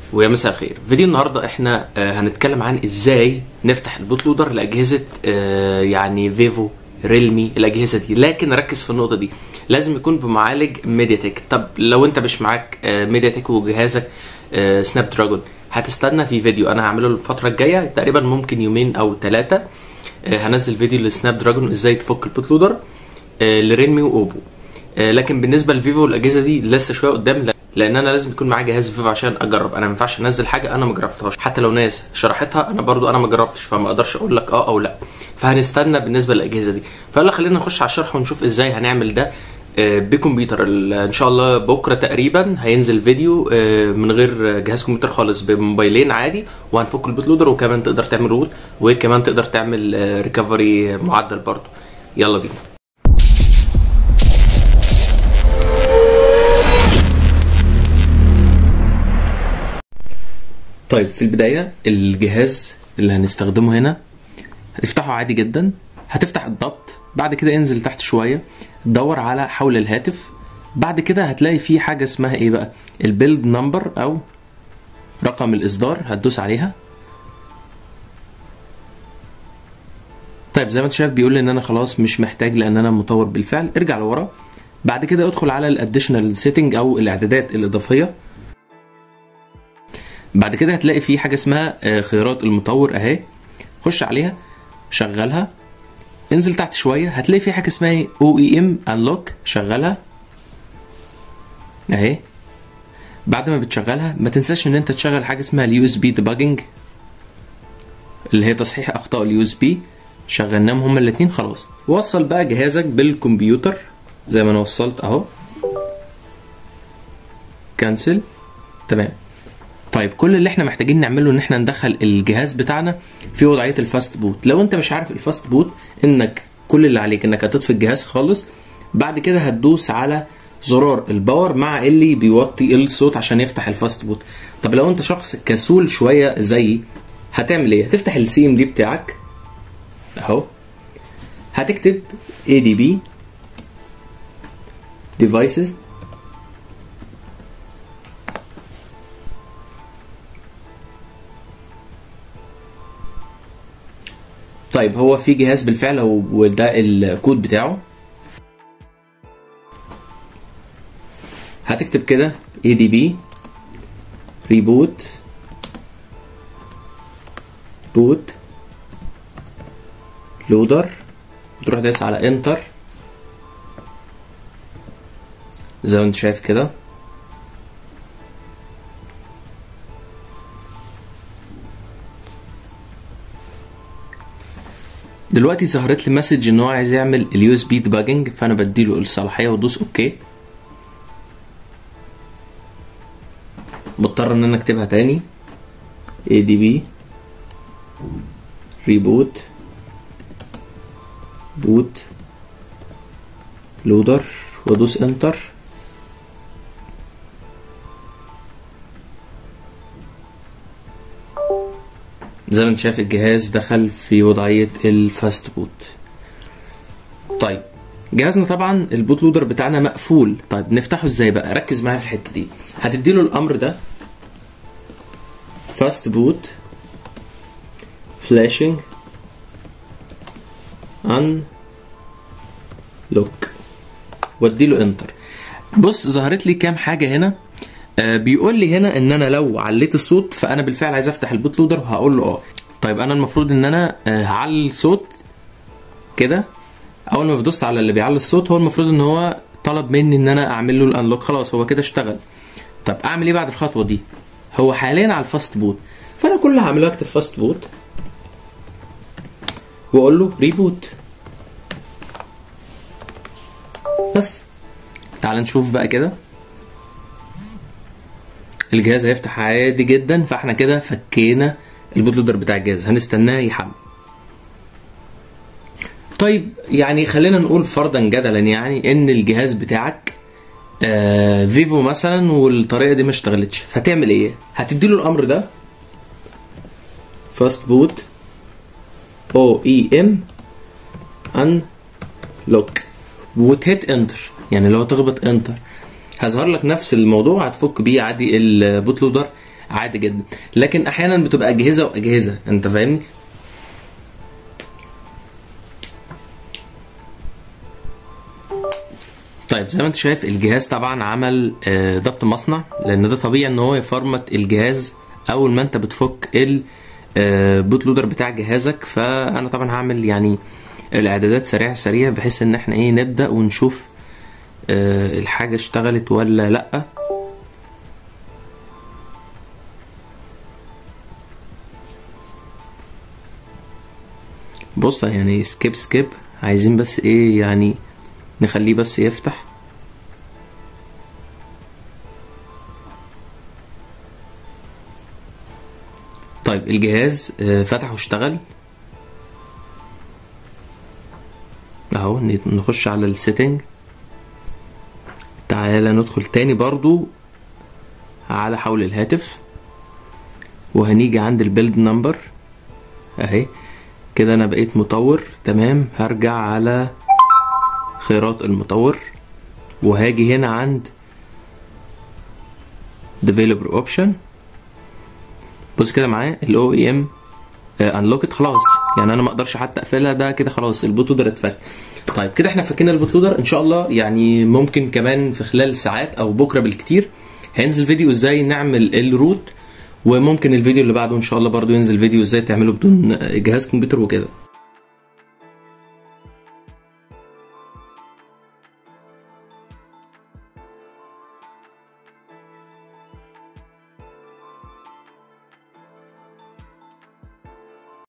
ويا مساء الخير فيديو النهارده احنا آه، هنتكلم عن ازاي نفتح البوت لودر لاجهزه آه، يعني فيفو ريلمي الاجهزه دي لكن ركز في النقطه دي لازم يكون بمعالج ميديا تك طب لو انت مش معاك آه، ميديا تك وجهازك آه، سناب دراجون هتستنى في فيديو انا هعمله الفتره الجايه تقريبا ممكن يومين او ثلاثه هنزل فيديو لسناب دراجون ازاي تفك البوت لودر آه، لريلمي واوبو آه، لكن بالنسبه لفيفو الاجهزه دي لسه شويه قدام لا- لان انا لازم يكون معايا جهاز فيفو عشان اجرب انا ما ينفعش انزل حاجه انا ما جربتهاش حتى لو ناس شرحتها انا برضو انا ما جربتش فما اقدرش اقول لك اه او لا فهنستنى بالنسبه للاجهزه دي فيلا خلينا نخش على الشرح ونشوف ازاي هنعمل ده آه، بكمبيوتر ال- ان شاء الله بكره تقريبا هينزل فيديو آه، من غير جهاز كمبيوتر خالص بموبايلين عادي وهنفك البوت لودر وكمان تقدر تعمل روت وكمان تقدر تعمل ريكفري معدل برضو يلا بينا طيب في البداية الجهاز اللي هنستخدمه هنا هتفتحه عادي جدا هتفتح الضبط بعد كده انزل تحت شوية دور على حول الهاتف بعد كده هتلاقي فيه حاجة اسمها ايه بقى البيلد نمبر او رقم الاصدار هتدوس عليها طيب زي ما انت شايف بيقول لي ان انا خلاص مش محتاج لان انا مطور بالفعل ارجع لورا بعد كده ادخل على الاديشنال سيتنج او الاعدادات الاضافيه بعد كده هتلاقي في حاجه اسمها آه، خيارات المطور اهي خش عليها شغلها انزل تحت شويه هتلاقي في حاجه اسمها او اي ام انلوك شغلها اهي بعد ما بتشغلها ما تنساش ان انت تشغل حاجه اسمها اليو اس بي ديباجنج اللي هي تصحيح اخطاء اليو اس بي شغلناهم هما الاتنين خلاص وصل بقى جهازك بالكمبيوتر زي ما انا وصلت اهو كانسل تمام طيب كل اللي احنا محتاجين نعمله ان احنا ندخل الجهاز بتاعنا في وضعيه الفاست بوت لو انت مش عارف الفاست بوت انك كل اللي عليك انك هتطفي الجهاز خالص بعد كده هتدوس على زرار الباور مع اللي بيوطي الصوت عشان يفتح الفاست بوت طب لو انت شخص كسول شويه زيي هتعمل ايه هتفتح السي ام دي بتاعك اهو هتكتب adb devices طيب هو في جهاز بالفعل هو- وده الكود بتاعه هتكتب كده adb reboot boot لودر تروح دايس على انتر زي ما انت شايف كده دلوقتي ظهرت لي مسج ان هو عايز يعمل اليو اس بي ديباجنج فانا بديله الصلاحيه وادوس اوكي مضطر ان انا اكتبها تاني adb reboot بوت لودر وادوس انتر زي ما انت شايف الجهاز دخل في وضعية الفاست بوت طيب جهازنا طبعا البوت لودر بتاعنا مقفول طيب نفتحه ازاي بقى ركز معايا في الحتة دي هتديله الامر ده فاست بوت فلاشنج ان لوك واديله انتر بص ظهرت لي كام حاجه هنا آه بيقول لي هنا ان انا لو عليت الصوت فانا بالفعل عايز افتح البوت لودر وهقول له اه طيب انا المفروض ان انا آه هعلي الصوت كده اول ما بدوست على اللي بيعلي الصوت هو المفروض ان هو طلب مني ان انا اعمل له الانلوك خلاص هو كده اشتغل طب اعمل ايه بعد الخطوه دي هو حاليا على الفاست بوت فانا كل اللي هعمله اكتب فاست بوت واقول له ريبوت بس تعال نشوف بقى كده الجهاز هيفتح عادي جدا فاحنا كده فكينا البوت لودر بتاع الجهاز هنستناه يحمل طيب يعني خلينا نقول فرضا جدلا يعني ان الجهاز بتاعك آه فيفو مثلا والطريقه دي ما اشتغلتش هتعمل ايه هتديله الامر ده فاست بوت او اي ام ان لوك وتهيت انتر يعني لو تخبط انتر هظهر لك نفس الموضوع هتفك بيه عادي البوت لودر عادي جدا لكن احيانا بتبقى اجهزه واجهزه انت فاهمني طيب زي ما انت شايف الجهاز طبعا عمل آه، ضبط مصنع لان ده طبيعي ان هو يفرمت الجهاز اول ما انت بتفك البوت لودر بتاع جهازك فانا طبعا هعمل يعني الاعدادات سريع سريع بحيث ان احنا ايه نبدا ونشوف آه، الحاجه اشتغلت ولا لا بص يعني سكيب سكيب عايزين بس ايه يعني نخليه بس يفتح طيب الجهاز آه، فتح واشتغل اهو ن- نخش على السيتنج تعالى ندخل تاني برضو على حول الهاتف وهنيجي عند البيلد نمبر اهي كده انا بقيت مطور تمام هرجع على خيارات المطور وهاجي هنا عند developer option بص كده معايا ال OEM انلوكت خلاص يعني انا ما اقدرش حتى اقفلها ده كده خلاص البوت لودر اتفك طيب كده احنا فكينا البوت لودر ان شاء الله يعني ممكن كمان في خلال ساعات او بكره بالكتير هينزل فيديو ازاي نعمل الروت وممكن الفيديو اللي بعده ان شاء الله برضو ينزل فيديو ازاي تعمله بدون جهاز كمبيوتر وكده